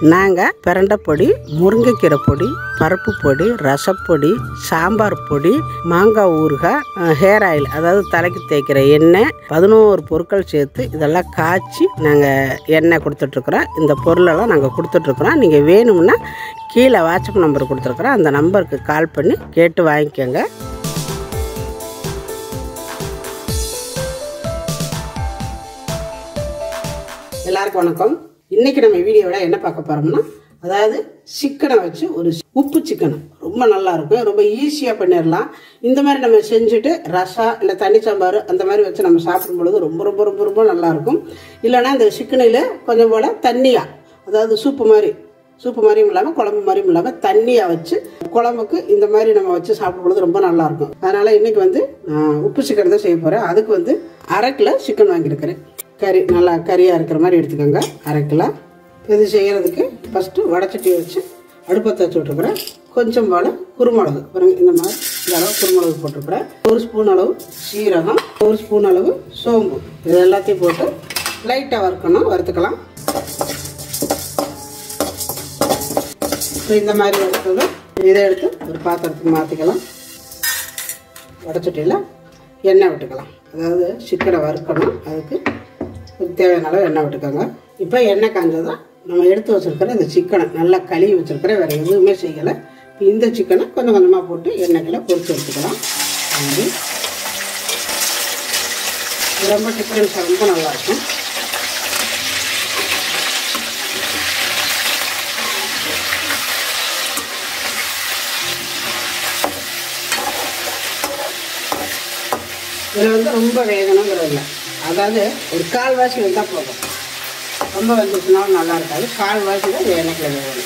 நாங்கள் பிரண்டை பொடி முருங்கைக்கீரை பொடி பருப்பு பொடி ரசப்பொடி சாம்பார் பொடி மாங்காய் ஊறுகாய் அஹ், ஹேர் ஆயில் அதாவது தலைக்கு தேய்க்கிற எண்ணெய் பதினோரு பொருட்கள் சேர்த்து இதெல்லாம் காய்ச்சி நாங்கள் எண்ணெய் கொடுத்துட்ருக்குறோம் இந்த பொருளெல்லாம் நாங்கள் கொடுத்துட்ருக்குறோம் நீங்கள் வேணும்னா கீழே வாட்ஸ்அப் நம்பர் கொடுத்துருக்குறோம் அந்த நம்பருக்கு கால் பண்ணி கேட்டு வாங்கிக்கோங்க எல்லாருக்கும் வணக்கம் இன்னைக்கு நம்ம வீடியோவில் என்ன பார்க்க போறோம்னா அதாவது சிக்கனை வச்சு ஒரு உப்பு சிக்கன் ரொம்ப நல்லா இருக்கும் ரொம்ப ஈஸியாக பண்ணிடலாம் இந்த மாதிரி நம்ம செஞ்சுட்டு ரசம் இல்லை தண்ணி சாம்பார் அந்த மாதிரி வச்சு நம்ம சாப்பிடும் பொழுது ரொம்ப ரொம்ப ரொம்ப ரொம்ப நல்லா இருக்கும் இல்லைன்னா இந்த சிக்கனில் கொஞ்சம் போல தண்ணியாக அதாவது சூப்பு மாதிரி சூப்பு மாதிரியும் இல்லாமல் குழம்பு மாதிரியும் இல்லாமல் தண்ணியாக வச்சு குழம்புக்கு இந்த மாதிரி நம்ம வச்சு சாப்பிடும் பொழுது ரொம்ப நல்லா இருக்கும் அதனால் இன்னைக்கு வந்து நான் உப்பு சிக்கன் தான் செய்ய போகிறேன் அதுக்கு வந்து அரை கிலோ சிக்கன் வாங்கியிருக்கிறேன் கறி நல்லா கறியாக இருக்கிற மாதிரி எடுத்துக்கோங்க அரை கிலோ இது செய்கிறதுக்கு ஃபஸ்ட்டு வடச்சட்டி வச்சு அடுப்பத்தை வச்சு விட்டுருக்குறேன் கொஞ்சம் போல் குருமிளகு பாருங்க இந்த மாதிரி இந்த அளவு குருமிளகு போட்டிருக்கிறேன் ஒரு ஸ்பூன் அளவு சீரகம் ஒரு ஸ்பூன் அளவு சோம்பு இது எல்லாத்தையும் போட்டு லைட்டாக வறுக்கணும் வறுத்துக்கலாம் இப்போ இந்த மாதிரி வறுத்ததும் இதை எடுத்து ஒரு பாத்திரத்துக்கு மாற்றிக்கலாம் வடச்சட்டியில் எண்ணெய் விட்டுக்கலாம் அதாவது சிக்கனை வறுக்கணும் அதுக்கு இதுக்கு தேவையான அளவு எண்ணெய் விட்டுக்கோங்க இப்போ எண்ணெய் காஞ்சதும் நம்ம எடுத்து வச்சிருக்கிற இந்த சிக்கனை நல்லா கழுவி வச்சிருக்கிற வேறு எதுவுமே செய்யலை இப்போ இந்த சிக்கனை கொஞ்சம் கொஞ்சமாக போட்டு எண்ணெய்க்குள்ள பொரிச்சு எடுத்துக்கலாம் அது இது ரொம்ப டிஃப்ரென்ஸ் ரொம்ப நல்லாயிருக்கும் இதில் வந்து ரொம்ப வேகணுங்கிறது இல்லை அதாவது ஒரு கால்வாசி வந்தால் போதும் ரொம்ப வந்துச்சுனாலும் நல்லா இருக்காது கால்வாசி தான் இந்த எண்ணெய்க்குள்ள வேகணும்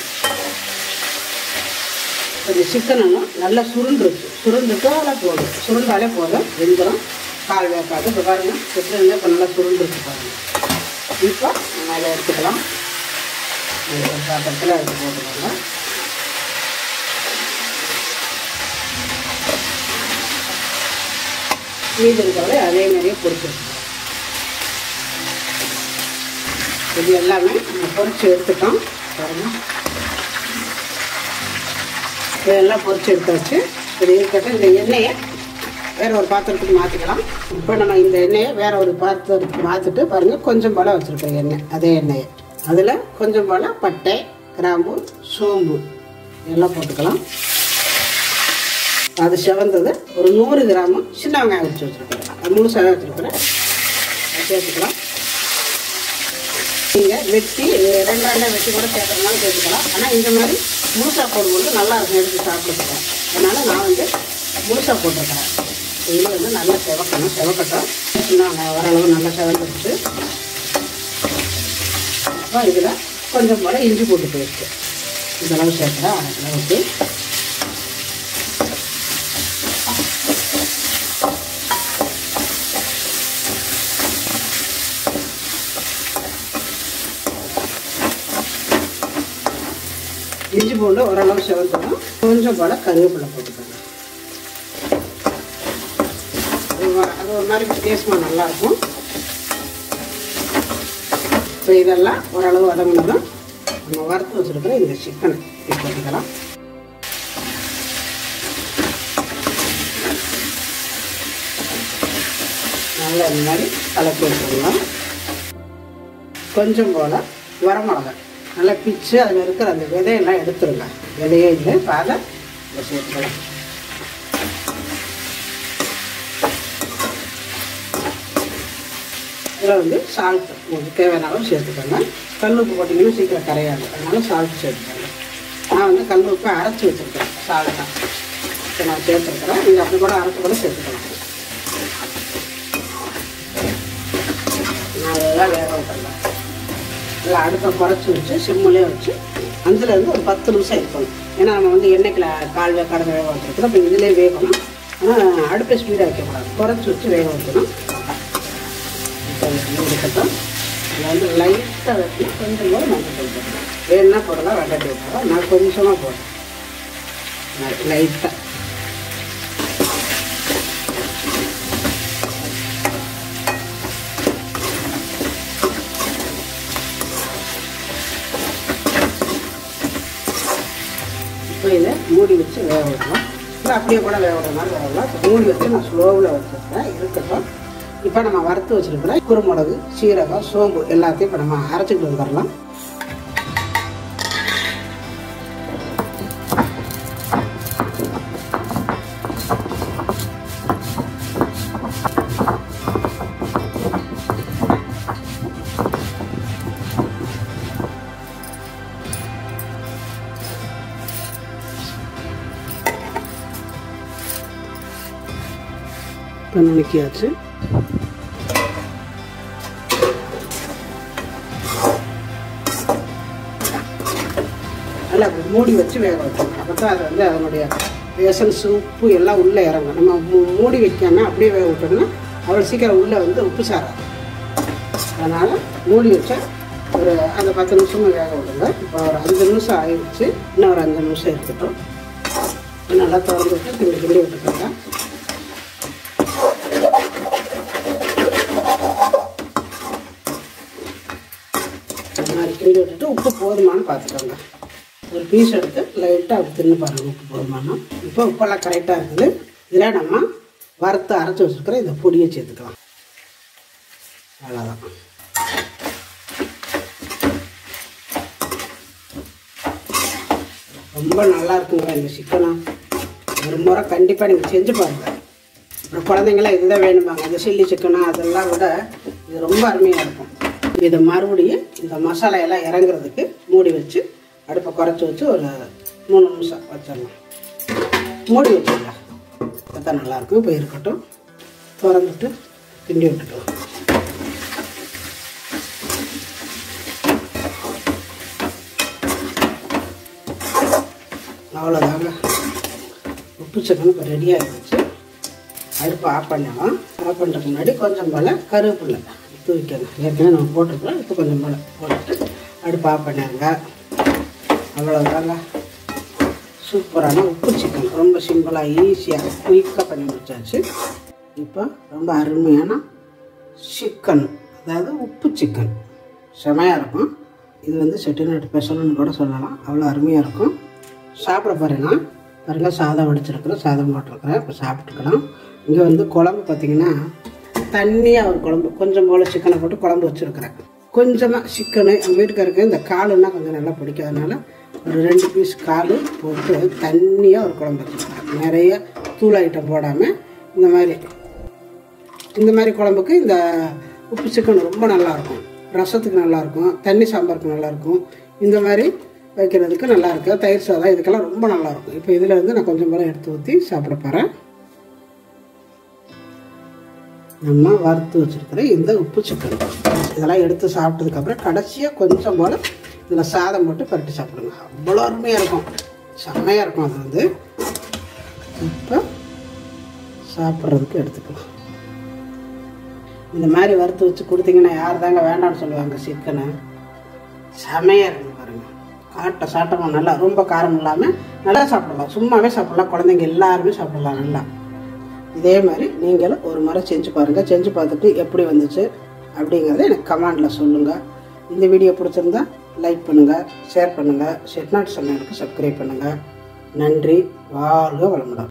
இந்த சிக்கனும் நல்லா சுருண்டுருச்சு சுருண்டுட்டாலே போதும் சுருண்டாலே போதும் வெந்துடும் கால் வேக்காது இப்போ பாருங்க சிக்கன் இப்போ நல்லா சுருண்டுருச்சு பாருங்க இப்போ நம்ம அதை எடுத்துக்கலாம் இது ஒரு பாத்திரத்தில் எடுத்து போட்டுக்கோங்க மீதி இருக்கிறத அதே மாதிரியே பொரிச்சு வச்சுக்கணும் இது எல்லாமே நம்ம பொரிச்சு எடுத்துட்டோம் பாருங்க இதெல்லாம் பொரிச்சு எடுத்தாச்சு இது இருக்கட்டும் இந்த எண்ணெயை வேற ஒரு பாத்திரத்துக்கு மாற்றிக்கலாம் இப்போ நம்ம இந்த எண்ணெயை வேற ஒரு பாத்திரத்துக்கு மாற்றிட்டு பாருங்கள் கொஞ்சம் போல் வச்சுருக்கோம் எண்ணெய் அதே எண்ணெயை அதில் கொஞ்சம் போல் பட்டை கிராம்பு சோம்பு எல்லாம் போட்டுக்கலாம் அது செவந்தது ஒரு நூறு கிராமு சின்ன வெங்காயம் வச்சு வச்சுருக்கேன் அது முழுசாக வச்சுருக்கிறேன் அது சேர்த்துக்கலாம் நீங்கள் வெட்டி ரெண்டு ரெண்டாக வெட்டி கூட சேர்க்கறதுனால சேர்த்துக்கலாம் ஆனால் இந்த மாதிரி முழுசாக போடும்போது நல்லா இருக்கும் எடுத்து சாப்பிடுறதுக்கு அதனால் நான் வந்து முழுசாக போட்டிருக்கிறேன் இதில் வந்து நல்லா செவக்கணும் செவக்கட்டும் சின்ன வெங்காயம் ஓரளவு நல்லா செவந்துருச்சு அப்போ இதில் கொஞ்சம் போல் இஞ்சி போட்டு போயிடுச்சு இந்த அளவு சேர்க்குறேன் அரை அளவுக்கு இஞ்சி பூண்டு ஓரளவு செவந்தோம் கொஞ்சம் போல கருவேப்பிலை போட்டுக்கோங்க அது ஒரு- அது ஒரு மாதிரி வித்தியாசமாக நல்லாயிருக்கும் இப்போ இதெல்லாம் ஓரளவு வதங்கினதும் நம்ம வறுத்து வச்சுருக்கிற இந்த சிக்கனை இது போட்டுக்கலாம் நல்லா இந்த மாதிரி கலக்கி வச்சுக்கலாம் கொஞ்சம் போல் வரமிளகா நல்லா பிச்சு அதில் இருக்கிற அந்த விதையெல்லாம் எடுத்துருங்க விதையே இல்லை இப்போ அதை இதை சேர்த்துக்கலாம் இதில் வந்து சால்ட் உங்களுக்கு தேவையான அளவு சேர்த்துக்கோங்க கல் உப்பு போட்டிங்கன்னா சீக்கிரம் கரையாது அதனால சால்ட் சேர்த்துக்கோங்க நான் வந்து கல் உப்பை அரைச்சி வச்சுருக்கேன் சால்ட்டாக இப்போ நான் சேர்த்துருக்குறேன் நீங்கள் அப்படி கூட அரைச்சி கூட சேர்த்துக்கலாம் நல்லா வேக விட்டுறலாம் நல்லா அடுப்பை குறைச்சி வச்சு சிம்மிலே வச்சு அதில் இருந்து ஒரு பத்து நிமிஷம் இருக்கணும் ஏன்னா நம்ம வந்து எண்ணெய்க்கில் கால் வேக்காடு வேக வச்சுருக்கோம் இப்போ இதிலே வேகணும் ஆனால் அடுப்பை ஸ்பீடாக வைக்கக்கூடாது குறைச்சி வச்சு வேக வைக்கணும் இப்போ இது இருக்கட்டும் அதில் வந்து லைட்டாக வச்சு கொஞ்சம் கூட மஞ்சள் தூள் போடணும் வேணுன்னா போடலாம் வெண்டாட்டி விட்டுறோம் நான் கொஞ்சமாக போடுறேன் லைட்டாக இதை மூடி வச்சு வேக விடலாம் இல்லை அப்படியே கூட வேக விடுற மாதிரி வேகலாம் இப்போ மூடி வச்சு நான் ஸ்லோவில் வச்சுருக்கேன் இருக்கட்டும் இப்போ நம்ம வறுத்து வச்சுருக்கிற குருமிளகு சீரகம் சோம்பு எல்லாத்தையும் இப்போ நம்ம அரைச்சிக்கிட்டு வந்துடலாம் இப்போ நுணுக்கியாச்சு நல்லா அப்படி மூடி வச்சு வேக வைக்கணும் அப்போ தான் அது வந்து அதனுடைய எசன்ஸ் உப்பு எல்லாம் உள்ளே இறங்கும் நம்ம மூ- மூடி வைக்காம அப்படியே வேக விட்டோம்னா அவ்வளோ சீக்கிரம் உள்ளே வந்து உப்பு சாராது அதனால் மூடி வச்சா ஒரு அந்த பத்து நிமிஷமும் வேக விடுங்க இப்போ ஒரு அஞ்சு நிமிஷம் ஆயிடுச்சு இன்னும் ஒரு அஞ்சு நிமிஷம் இருக்கட்டும் நல்லா திறந்து விட்டு கிண்டி கிண்டி விட்டுக்கோங்க இந்த மாதிரி கிண்டி விட்டுட்டு உப்பு போதுமான்னு பார்த்துக்கோங்க ஒரு பீஸ் எடுத்து லைட்டாக அப்படி தின்னு பாருங்கள் உப்பு போதுமானா இப்போ உப்பெல்லாம் கரெக்டாக இருக்குது இதில் நம்ம வறுத்து அரைச்சி வச்சுருக்கிற இந்த பொடியை சேர்த்துக்கலாம் அவ்வளோதான் ரொம்ப நல்லா இருக்குங்க இந்த சிக்கனம் ஒரு முறை கண்டிப்பாக நீங்கள் செஞ்சு பாருங்கள் அப்புறம் குழந்தைங்களாம் இதுதான் வேணுமாங்க இந்த சில்லி சிக்கனா அதெல்லாம் விட இது ரொம்ப அருமையாக இருக்கும் இதை மறுபடியும் இந்த மசாலா எல்லாம் இறங்குறதுக்கு மூடி வச்சு அடுப்பை குறைச்சி வச்சு ஒரு மூணு நிமிஷம் வச்சிடலாம் மூடி வச்சுருங்க அப்போ நல்லாயிருக்கும் இப்போ இருக்கட்டும் திறந்துட்டு கிண்டி விட்டுக்கலாம் அவ்வளோதாங்க உப்பு சிக்கன் இப்போ ரெடியாக இருந்துச்சு அடுப்பு ஆஃப் பண்ணலாம் ஆஃப் பண்ணுறதுக்கு முன்னாடி கொஞ்சம் போல் கருவேப்பில்லை தூவிக்கணும் ஏற்கனவே நம்ம போட்டிருக்கோம் இப்போ கொஞ்சம் போல் போட்டுட்டு அடுப்பு ஆஃப் பண்ணிடுங்க அவ்வளோதாங்க சூப்பரான உப்பு சிக்கன் ரொம்ப சிம்பிளாக ஈஸியாக குயிக்காக பண்ணி முடிச்சாச்சு இப்போ ரொம்ப அருமையான சிக்கன் அதாவது உப்பு சிக்கன் செமையாக இருக்கும் இது வந்து செட்டிநாட்டு ஸ்பெஷல்னு கூட சொல்லலாம் அவ்வளோ அருமையாக இருக்கும் சாப்பிட பாருங்க பாருங்க சாதம் வடிச்சிருக்கிறேன் சாதம் போட்டிருக்கிறேன் இப்போ சாப்பிட்டுக்கலாம் இங்கே வந்து குழம்பு பார்த்தீங்கன்னா தண்ணியாக ஒரு குழம்பு கொஞ்சம் போல் சிக்கனை போட்டு குழம்பு வச்சுருக்கிறேன் கொஞ்சமாக சிக்கனு எங்கள் வீட்டுக்காருக்கு இந்த காலுன்னா கொஞ்சம் நல்லா பிடிக்காதனால ஒரு ரெண்டு பீஸ் கால் போட்டு தண்ணியாக ஒரு குழம்பு வச்சுருக்கிறேன் நிறைய தூள் ஐட்டம் போடாமல் இந்த மாதிரி இந்த மாதிரி குழம்புக்கு இந்த உப்பு சிக்கன் ரொம்ப நல்லாயிருக்கும் ரசத்துக்கு நல்லாயிருக்கும் தண்ணி சாம்பாருக்கு நல்லாயிருக்கும் இந்த மாதிரி வைக்கிறதுக்கு நல்லா இருக்கு தயிர் சாதம் இதுக்கெல்லாம் ரொம்ப நல்லாயிருக்கும் இப்போ இதில் வந்து நான் கொஞ்சம் போல எடுத்து ஊற்றி சாப்பிட போகிறேன் நம்ம வறுத்து வச்சுருக்கிற இந்த உப்பு சிக்கன் இதெல்லாம் எடுத்து சாப்பிட்டதுக்கப்புறம் கடைசியாக கொஞ்சம் போல் இதில் சாதம் போட்டு பரட்டி சாப்பிடுங்க அவ்வளோ அருமையாக இருக்கும் செம்மையாக இருக்கும் அது வந்து இப்போ சாப்பிட்றதுக்கு எடுத்துக்கலாம் இந்த மாதிரி வறுத்து வச்சு கொடுத்தீங்கன்னா யார் தாங்க வேண்டாம்னு சொல்லுவாங்க சிக்கனை செமையாக இருக்கும் பாருங்க காட்ட சாட்டமாக நல்லா ரொம்ப காரம் இல்லாமல் நல்லா சாப்பிடலாம் சும்மாவே சாப்பிடலாம் குழந்தைங்க எல்லாருமே சாப்பிடலாம் நல்லா இதே மாதிரி நீங்களும் ஒரு முறை செஞ்சு பாருங்கள் செஞ்சு பார்த்துட்டு எப்படி வந்துச்சு அப்படிங்கிறத எனக்கு கமெண்டில் சொல்லுங்கள் இந்த வீடியோ பிடிச்சிருந்தா லைக் பண்ணுங்கள் ஷேர் பண்ணுங்கள் செட்நாட் சமையலுக்கு சப்ஸ்கிரைப் பண்ணுங்கள் நன்றி வாழ்க வளமுடன்